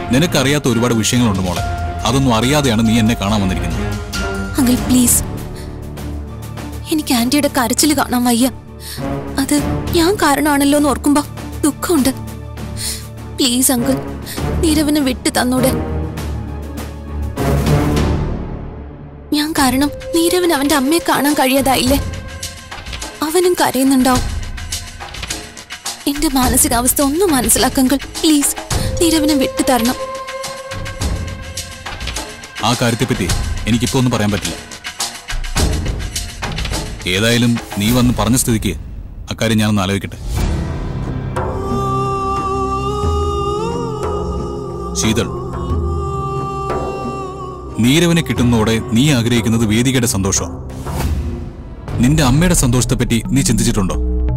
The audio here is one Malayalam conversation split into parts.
നിനക്കറിയാത്ത ഒരുപാട് വിഷയങ്ങളുണ്ട് മോളെ അതൊന്നും അറിയാതെയാണ് നീ എന്നെ കാണാൻ വന്നിരിക്കുന്നത് അങ്കിൾ പ്ലീസ് എനിക്ക് ആന്റിയുടെ കരച്ചിൽ കാണാൻ വയ്യ അത് ഞാൻ കാരണമാണല്ലോ എന്ന് ഓർക്കുമ്പോ ദുഃഖമുണ്ട് പ്ലീസ് അങ്കിൾ നീരവിന് വിട്ടു തന്നൂടെ ഞാൻ കാരണം നീരവന് അവന്റെ അമ്മയെ കാണാൻ കഴിയാതായില്ലേ അവനും കരയുന്നുണ്ടാവും എന്റെ മാനസികാവസ്ഥ ഒന്ന് മനസ്സിലാക്കങ്കിൾ പ്ലീസ് നീരവിനെ വിട്ടു തരണം ആ കാര്യത്തെപ്പറ്റി എനിക്കിപ്പോ ഒന്നും പറയാൻ പറ്റില്ല ഏതായാലും നീ വന്ന് പറഞ്ഞ സ്ഥിതിക്ക് അക്കാര്യം ഞാനൊന്ന് ആലോചിക്കട്ടെ ശീതൾ നീരവനെ കിട്ടുന്നതോടെ നീ ആഗ്രഹിക്കുന്നത് വേദികയുടെ സന്തോഷം നിന്റെ അമ്മയുടെ സന്തോഷത്തെപ്പറ്റി നീ ചിന്തിച്ചിട്ടുണ്ടോ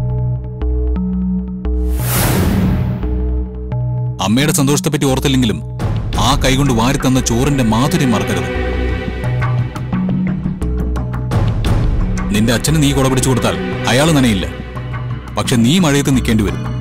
അമ്മയുടെ സന്തോഷത്തെപ്പറ്റി ഓർത്തില്ലെങ്കിലും ആ കൈകൊണ്ട് വാരിത്തന്ന ചോറിന്റെ മാധുര്യം മറക്കരുത് നിന്റെ അച്ഛന് നീ കുട പിടിച്ചു കൊടുത്താൽ അയാൾ നനയില്ല പക്ഷെ നീ മഴയത്ത് നിൽക്കേണ്ടി വരും